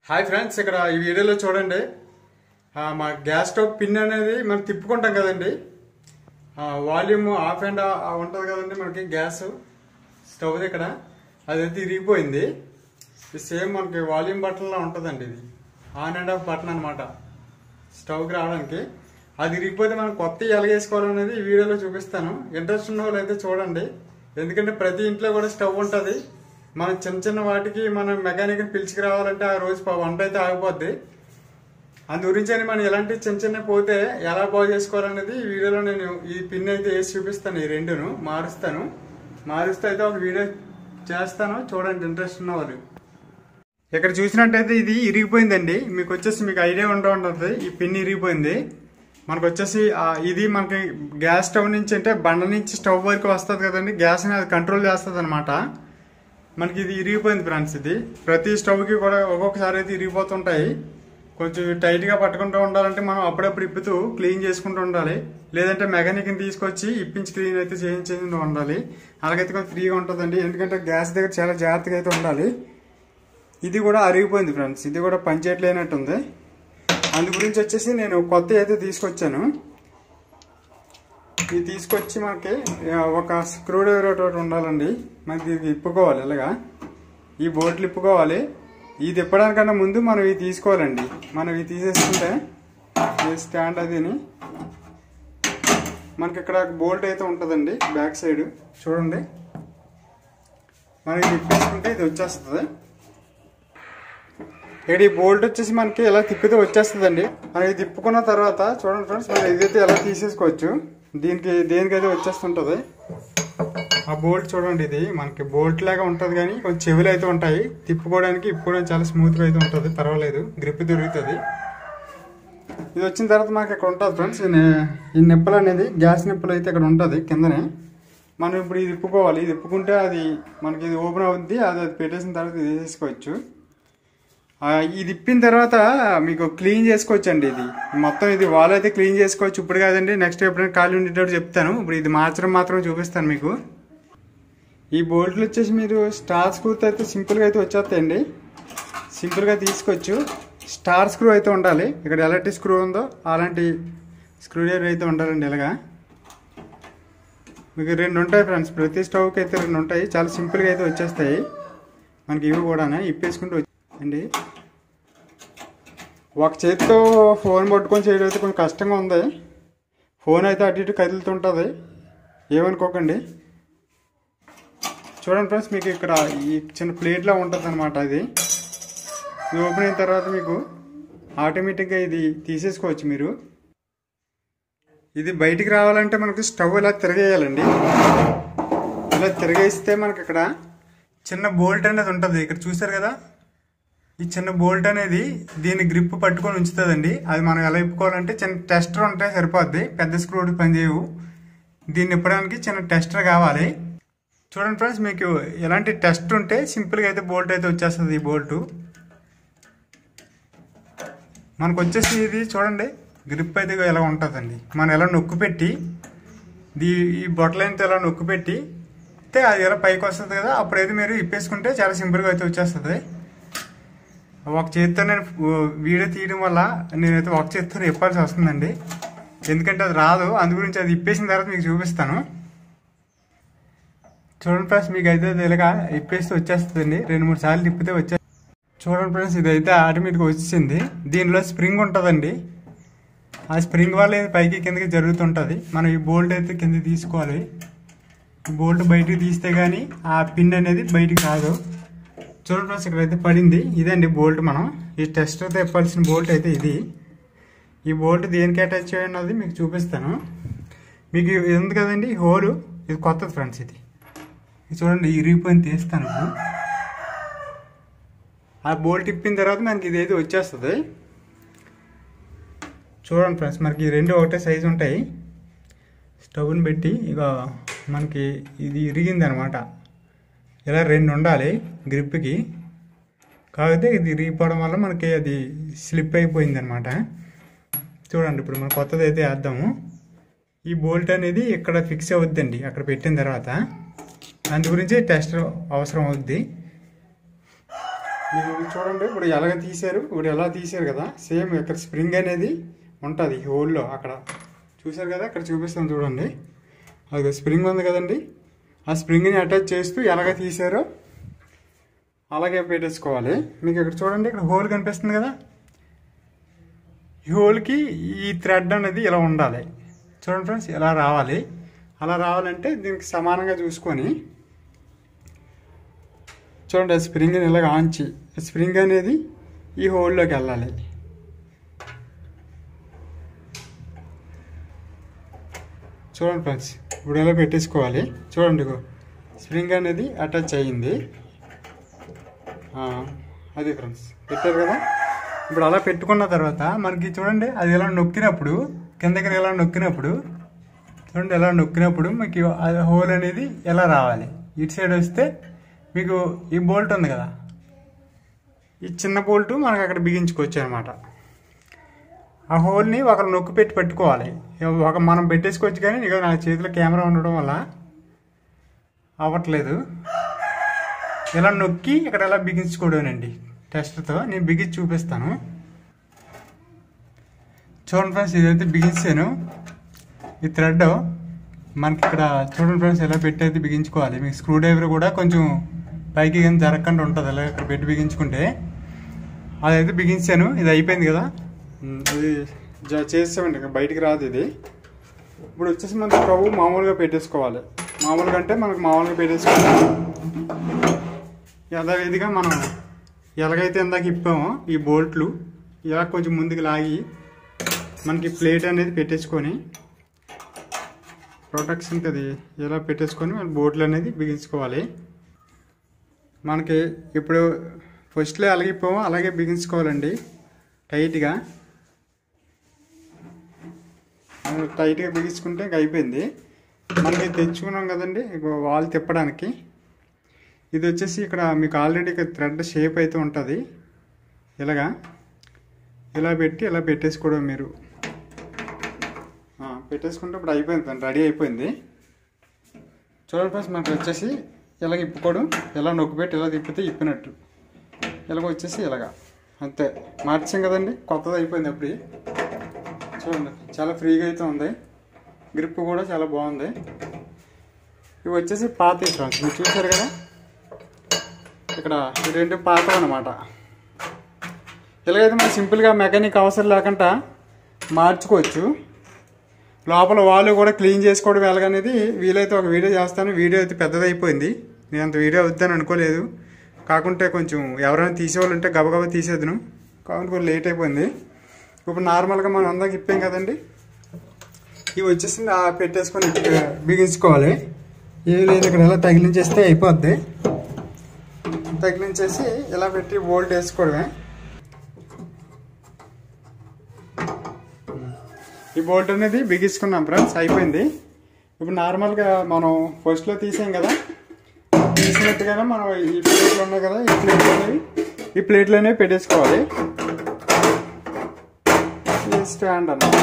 Hi friends ఇక్కడ ఈ వీడియోలో చూడండి ఆ, మా గ్యాస్ స్టవ్ పిన్ అనేది మనం తిప్పుకుంటాం కదండి వాల్యూమ్ ఆఫ్ అండ్ ఉంటుంది కదండి మనకి గ్యాస్ స్టవ్ ఇక్కడ అదైతే ఇరిగిపోయింది ఇది సేమ్ మనకి వాల్యూమ్ బటన్లా ఉంటుందండి ఇది ఆన్ అండ్ ఆఫ్ బటన్ అనమాట స్టవ్కి రావడానికి అది ఇరిగిపోతే మనం కొత్త ఎలగేసుకోవాలనేది ఈ వీడియోలో చూపిస్తాను ఇంట్రెస్ట్ ఉన్న వాళ్ళు అయితే చూడండి ఎందుకంటే ప్రతి ఇంట్లో కూడా స్టవ్ ఉంటుంది మనం చిన్న చిన్న వాటికి మనం మెకానిక్ని పిలిచికి రావాలంటే ఆ రోజు ప- వంట అయితే ఆగిపోద్ది అందు గురించి అని మనం ఎలాంటి చిన్న చిన్న పోతే ఎలా బాగు చేసుకోవాలనేది ఈ వీడియోలో నేను ఈ పిన్ అయితే వేసి చూపిస్తాను ఈ రెండును మారుస్తాను మారుస్తే అయితే ఒక వీడియో చేస్తాను చూడండి ఇంట్రెస్ట్ ఉన్న వాళ్ళు ఇక్కడ చూసినట్టయితే ఇది ఇరిగిపోయిందండి మీకు వచ్చేసి మీకు ఐడియా ఉంటూ ఉంటుంది ఈ పిన్ ఇరిగిపోయింది మనకు వచ్చేసి ఆ, ఇది మనకి గ్యాస్ స్టవ్ నుంచి అంటే బండ నుంచి స్టవ్ వరకు వస్తుంది కదండి గ్యాస్ని అది కంట్రోల్ చేస్తుంది అనమాట మనకి ఇది ఇరిగిపోయింది ఫ్రెండ్స్ ఇది ప్రతి స్టవ్కి కూడా ఒక్కొక్కసారి అయితే ఇరిగిపోతుంటాయి కొంచెం టైట్గా పట్టుకుంటూ ఉండాలంటే మనం అప్పుడప్పుడు ఇప్పుతూ క్లీన్ చేసుకుంటూ ఉండాలి లేదంటే మెకానిక్ని తీసుకొచ్చి ఇప్పించి క్లీన్ అయితే చేయించి ఉండాలి అలాగైతే కొంచెం ఫ్రీగా ఉంటుందండి ఎందుకంటే గ్యాస్ దగ్గర చాలా జాగ్రత్తగా అయితే ఉండాలి ఇది కూడా అరిగిపోయింది ఫ్రెండ్స్ ఇది కూడా పనిచేయట్లేనట్టుంది అందు గురించి వచ్చేసి నేను కొత్త అయితే తీసుకొచ్చాను ఇది తీసుకొచ్చి మనకి ఆ, ఒక స్క్రూ డ్రైవర్ ఒకటి ఉండాలండి మనకి ఇది ఇప్పుకోవాలి ఇలాగా ఈ బోట్లు ఇప్పుకోవాలి ఇది తిప్పడానికన్నా ముందు మనం ఇవి తీసుకోవాలండి మనం ఇవి తీసేసుకుంటే ఈ స్టాండ్ అదిని మనకి ఇక్కడ బోల్ట్ అయితే ఉంటుందండి బ్యాక్ సైడ్ చూడండి మనకి తిప్పేసుకుంటే ఇది వచ్చేస్తుంది ఇక్కడ ఈ బోల్ట్ వచ్చేసి మనకి ఇలా తిప్పితే వచ్చేస్తుందండి మనం ఇది తిప్పుకున్న తర్వాత చూడండి ఫ్రెండ్స్ మనం ఇదైతే ఎలా తీసేసుకోవచ్చు దీనికి దేనికైతే వచ్చేస్తుంటుంది ఆ బోల్ట్ చూడండి ఇది మనకి బోల్ట్ లాగా ఉంటుంది కానీ కొంచెం చెవులు అయితే ఉంటాయి తిప్పుకోవడానికి ఇప్పుకోవడానికి చాలా స్మూత్గా అయితే ఉంటుంది పర్వాలేదు గ్రిప్ దొరుకుతుంది ఇది వచ్చిన తర్వాత మనకి ఇక్కడ ఉంటుంది ఫ్రెండ్స్ ఈ నే- ఈ నిప్పులు అనేది గ్యాస్ నిప్పులు అయితే ఇక్కడ ఉంటుంది కిందనే మనం ఇప్పుడు ఇది ఇప్పుకోవాలి ఇది ఇప్పుకుంటే అది మనకి ఇది ఓపెన్ అవుద్ది అది అది పెట్టేసిన తర్వాత ఇది తీసేసుకోవచ్చు ఆ, ఇది ఇప్పిన తర్వాత మీకు క్లీన్ చేసుకోవచ్చు అండి ఇది మొత్తం ఇది వాల్ అయితే క్లీన్ చేసుకోవచ్చు ఇప్పుడు కాదండి నెక్స్ట్ ఎప్పుడైనా ఖాళీ ఉండేటప్పుడు చెప్తాను ఇప్పుడు ఇది మార్చడం మాత్రం చూపిస్తాను మీకు ఈ బోల్ట్లు వచ్చేసి మీరు స్టార్ స్క్రూ అయితే సింపుల్గా అయితే వచ్చేస్తాయండి సింపుల్గా తీసుకోవచ్చు స్టార్ స్క్రూ అయితే ఉండాలి ఇక్కడ ఎలాంటి స్క్రూ ఉందో అలాంటి స్క్రూ డ్రైవర్ అయితే ఉండాలండి ఇలాగా మీకు రెండు ఉంటాయి ఫ్రెండ్స్ ప్రతి స్టవ్కి అయితే రెండు ఉంటాయి చాలా సింపుల్గా అయితే వచ్చేస్తాయి మనకి ఇవి కూడా ఇప్పేసుకుంటూ వచ్చి- అండి ఒక చేతితో ఫోన్ పట్టుకొని చేయడం అయితే కొంచెం కష్టంగా ఉంది ఫోన్ అయితే అటు ఇటు కదులుతుంటుంది ఏమనుకోకండి చూడండి ఫ్రెండ్స్ మీకు ఇక్కడ ఈ చిన్న ప్లేట్లో ఉంటుంది అనమాట అది ఇది ఓపెన్ అయిన తర్వాత మీకు ఆటోమేటిక్గా ఇది తీసేసుకోవచ్చు మీరు ఇది బయటికి రావాలంటే మనకు స్టవ్ ఇలా తిరగేయాలండి ఇలా తిరగేస్తే మనకి ఇక్కడ చిన్న బోల్ట్ అనేది ఉంటుంది ఇక్కడ చూసారు కదా ఈ చిన్న బోల్ట్ అనేది దీని గ్రిప్ పట్టుకొని ఉంచుతుందండి అది మనం ఎలా ఇప్పుకోవాలంటే చిన్న టెస్టర్ ఉంటే సరిపోద్ది పెద్ద స్క్రూ పనిచేయవు దీన్ని ఇప్పడానికి చిన్న టెస్టర్ కావాలి చూడండి ఫ్రెండ్స్ మీకు ఎలాంటి టెస్ట్ ఉంటే సింపుల్గా అయితే బోల్ట్ అయితే వచ్చేస్తుంది ఈ బోల్టు మనకు వచ్చేసి ఇది చూడండి గ్రిప్ అయితే ఇలా ఉంటుందండి మనం ఎలా నొక్కు పెట్టి దీ ఈ బొట్టలైనతో ఎలా నొక్కు పెట్టి అయితే అది ఎలా పైకి వస్తుంది కదా అప్పుడైతే మీరు ఇప్పేసుకుంటే చాలా సింపుల్గా అయితే వచ్చేస్తుంది ఒక చేతితో నేను వీడియో తీయడం వల్ల నేనైతే ఒక చేతితో ఇప్పాల్సి వస్తుందండి ఎందుకంటే అది రాదు అందు గురించి అది ఇప్పేసిన తర్వాత మీకు చూపిస్తాను చూడండి ఫ్రెండ్స్ మీకు అయితే అది ఇలాగా ఇప్పేస్తే వచ్చేస్తుందండి రెండు మూడు సార్లు తిప్పితే వచ్చే చూడండి ఫ్రెండ్స్ ఇదైతే ఆటోమేటిక్గా వచ్చేసింది దీనిలో స్ప్రింగ్ ఉంటుందండి ఆ స్ప్రింగ్ వల్ల ఇది పైకి కిందకి జరుగుతుంటుంది మనం ఈ బోల్ట్ అయితే కింద తీసుకోవాలి ఈ బోల్ట్ బయటికి తీస్తే కానీ ఆ పిన్ అనేది బయటికి రాదు చూడండి ఫ్రెండ్స్ ఇక్కడైతే పడింది ఇదండి బోల్ట్ మనం ఈ టెస్టర్ తెప్పాల్సిన బోల్ట్ అయితే ఇది ఈ బోల్ట్ దేనికి అటాచ్ చేయన్నది మీకు చూపిస్తాను మీకు ఇది ఉంది కదండి ఈ హోలు ఇది కొత్తది ఫ్రెండ్స్ ఇది ఇది చూడండి ఇరిగిపోయింది తీస్తాను ఇప్పుడు ఆ బోల్ట్ ఇప్పిన తర్వాత మనకి ఇదైతే వచ్చేస్తుంది చూడండి ఫ్రెండ్స్ మనకి ఈ రెండు ఒకటే సైజు ఉంటాయి స్టవ్ని పెట్టి ఇక మనకి ఇది ఇరిగింది అనమాట ఇలా రెండు ఉండాలి గ్రిప్కి కాకపోతే ఇది ఇరిగిపోవడం వల్ల మనకి అది స్లిప్ అయిపోయింది అనమాట చూడండి ఇప్పుడు మనం కొత్తది అయితే వేద్దాము ఈ బోల్ట్ అనేది ఇక్కడ ఫిక్స్ అవుద్దండి అక్కడ పెట్టిన తర్వాత అందు గురించి టెస్ట్ అవసరం అవుద్ది మీరు చూడండి ఇప్పుడు ఎలాగ తీశారు ఇప్పుడు ఎలా తీశారు కదా సేమ్ ఇక్కడ స్ప్రింగ్ అనేది ఉంటుంది హోల్లో అక్కడ చూశారు కదా ఇక్కడ చూపిస్తాను చూడండి అది స్ప్రింగ్ ఉంది కదండి ఆ స్ప్రింగ్ని అటాచ్ చేస్తూ ఎలాగ తీశారో అలాగే పెట్టేసుకోవాలి మీకు ఇక్కడ చూడండి ఇక్కడ హోల్ కనిపిస్తుంది కదా ఈ హోల్కి ఈ థ్రెడ్ అనేది ఇలా ఉండాలి చూడండి ఫ్రెండ్స్ ఇలా రావాలి అలా రావాలంటే దీనికి సమానంగా చూసుకొని చూడండి ఆ స్ప్రింగ్ని ఇలాగ ఆంచి స్ప్రింగ్ అనేది ఈ హోల్లోకి వెళ్ళాలి చూడండి ఫ్రెండ్స్ ఇప్పుడు ఎలా పెట్టేసుకోవాలి చూడండి ఇగో స్ప్రింగ్ అనేది అటాచ్ అయ్యింది ఆ, అది ఫ్రెండ్స్ పెట్టారు కదా ఇప్పుడు అలా పెట్టుకున్న తర్వాత మనకి చూడండి అది ఎలా నొక్కినప్పుడు కిందకి ఎలా నొక్కినప్పుడు చూడండి ఎలా నొక్కినప్పుడు మీకు ఆ హోల్ అనేది ఎలా రావాలి ఇటు సైడ్ వస్తే మీకు ఈ బోల్ట్ ఉంది కదా ఈ చిన్న బోల్ట్ మనకు అక్కడ బిగించుకోవచ్చు అనమాట ఆ హోల్ని ఒకరు నొక్కి పెట్టి పెట్టుకోవాలి ఒక మనం పెట్టేసుకోవచ్చు కానీ ఇక నా చేతిలో కెమెరా ఉండడం వల్ల అవ్వట్లేదు ఇలా నొక్కి ఇక్కడ ఎలా బిగించుకోవడమేనండి టెస్ట్తో నేను బిగించి చూపిస్తాను చూడండి ఫ్రెండ్స్ ఇదైతే బిగించాను ఈ థ్రెడ్ మనకి ఇక్కడ చూడండి ఫ్రెండ్స్ ఎలా పెట్టి అయితే బిగించుకోవాలి మీకు స్క్రూ డ్రైవర్ కూడా కొంచెం పైకి కానీ జరగకుండా ఉంటుంది అలా ఇక్కడ పెట్టి బిగించుకుంటే అదైతే బిగించాను ఇది అయిపోయింది కదా ఉమ్, ఇది జ- చేసామండి ఇంకా బయటికి రాదు ఇది ఇప్పుడు వచ్చేసి మనం స్టవ్ మామూలుగా పెట్టేసుకోవాలి మామూలుగా అంటే మనకు మామూలుగా పెట్టేసుకోవాలి యథావిధిగా మనం ఎలాగైతే ఇందాక ఇప్పామో ఈ బోల్ట్లు ఇలా కొంచెం ముందుకు లాగి మనకి ప్లేట్ అనేది పెట్టేసుకొని ప్రొటెక్షన్కి అది ఇలా పెట్టేసుకొని మన బోట్లు అనేది బిగించుకోవాలి మనకి ఇప్పుడు ఫస్ట్లో అలాగే ఇప్పామో అలాగే బిగించుకోవాలండి టైట్గా మనం టైట్గా బిగించుకుంటే ఇంక అయిపోయింది మనకి తెచ్చుకున్నాం కదండి ఇగో వాల్ తిప్పడానికి ఇది వచ్చేసి ఇక్కడ మీకు ఆల్రెడీ థ్రెడ్ షేప్ అయితే ఉంటుంది ఇలాగా ఇలా పెట్టి ఇలా పెట్టేసుకోవడం మీరు ఆ, పెట్టేసుకుంటే ఇప్పుడు అయిపోయింది రెడీ అయిపోయింది చూడండి ఫ్రెండ్స్ మనకు వచ్చేసి ఇలాగ ఇప్పుకోవడం ఇలా నొక్కి పెట్టి ఇలా తిప్పితే ఇప్పినట్టు ఇలాగ వచ్చేసి ఇలాగా అంతే మార్చాం కదండి కొత్తది అయిపోయింది అప్పుడు చూడండి చాలా ఫ్రీగా అయితే ఉంది గ్రిప్ కూడా చాలా బాగుంది ఇవి వచ్చేసి పాత ఫ్రెండ్స్ మీరు చూసారు కదా ఇక్కడ ఈ రెండు పాత అనమాట ఇలాగైతే మనం సింపుల్గా మెకానిక్ అవసరం లేకుండా మార్చుకోవచ్చు లోపల వాళ్ళు కూడా క్లీన్ చేసుకోవడం ఎలాగనేది వీలైతే ఒక వీడియో చేస్తాను వీడియో అయితే పెద్దదైపోయింది నేను అంత వీడియో వద్దని అనుకోలేదు కాకుంటే కొంచెం ఎవరైనా తీసేవాళ్ళు ఉంటే గబగబా తీసేద్దును కాకుండా కొంచెం లేట్ అయిపోయింది ఇప్పుడు నార్మల్గా మనం అందాక ఇప్పాం కదండి ఇవి వచ్చేసి ఆ పెట్టేసుకొని ఇక్కడ బిగించుకోవాలి ఏమి లేదు ఇక్కడ ఎలా తగిలించేస్తే అయిపోద్ది తగిలించేసి ఇలా పెట్టి బోల్ట్ వేసుకోవడమే ఈ బోల్ట్ అనేది బిగించుకున్నాం ఫ్రెండ్స్ అయిపోయింది ఇప్పుడు నార్మల్గా మనం ఫస్ట్లో తీసాం కదా తీసినట్టుగానే మనం ఈ ప్లేట్లు ఉన్నాయి కదా ఈ ప్లేట్లు అనేవి ఈ ప్లేట్లు అనేవి పెట్టేసుకోవాలి ఈ స్టాండ్ అన్నమాట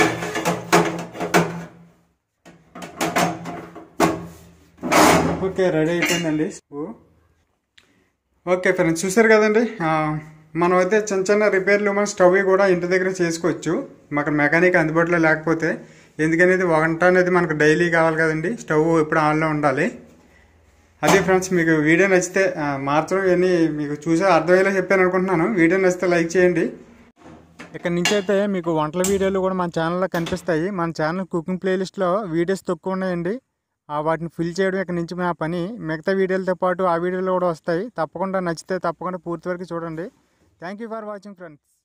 ఓకే రెడీ అయిపోయిందండి ఓ. ఓకే ఫ్రెండ్స్ చూసారు కదండి ఆ, మనం అయితే చిన్న చిన్న రిపేర్లు మన స్టవ్ కూడా ఇంటి దగ్గర చేసుకోవచ్చు మాకు మెకానిక్ అందుబాటులో లేకపోతే ఎందుకనేది వంట అనేది మనకు డైలీ కావాలి కదండి స్టవ్ ఎప్పుడు ఆన్లో ఉండాలి అదే ఫ్రెండ్స్ మీకు వీడియో నచ్చితే ఆ, మార్చడం ఇవన్నీ మీకు చూసే అర్థమయ్యేలా చెప్పాను అనుకుంటున్నాను వీడియో నచ్చితే లైక్ చేయండి ఇక్కడ నుంచి అయితే మీకు వంటల వీడియోలు కూడా మన ఛానల్లో కనిపిస్తాయి మన ఛానల్ కుకింగ్ ప్లేలిస్ట్లో వీడియోస్ తక్కువ ఉన్నాయండి ఆ వాటిని ఫిల్ చేయడం ఇక్కడ నుంచి నా పని మిగతా వీడియోలతో పాటు ఆ వీడియోలు కూడా వస్తాయి తప్పకుండా నచ్చితే తప్పకుండా పూర్తి వరకు చూడండి thank you for watching friends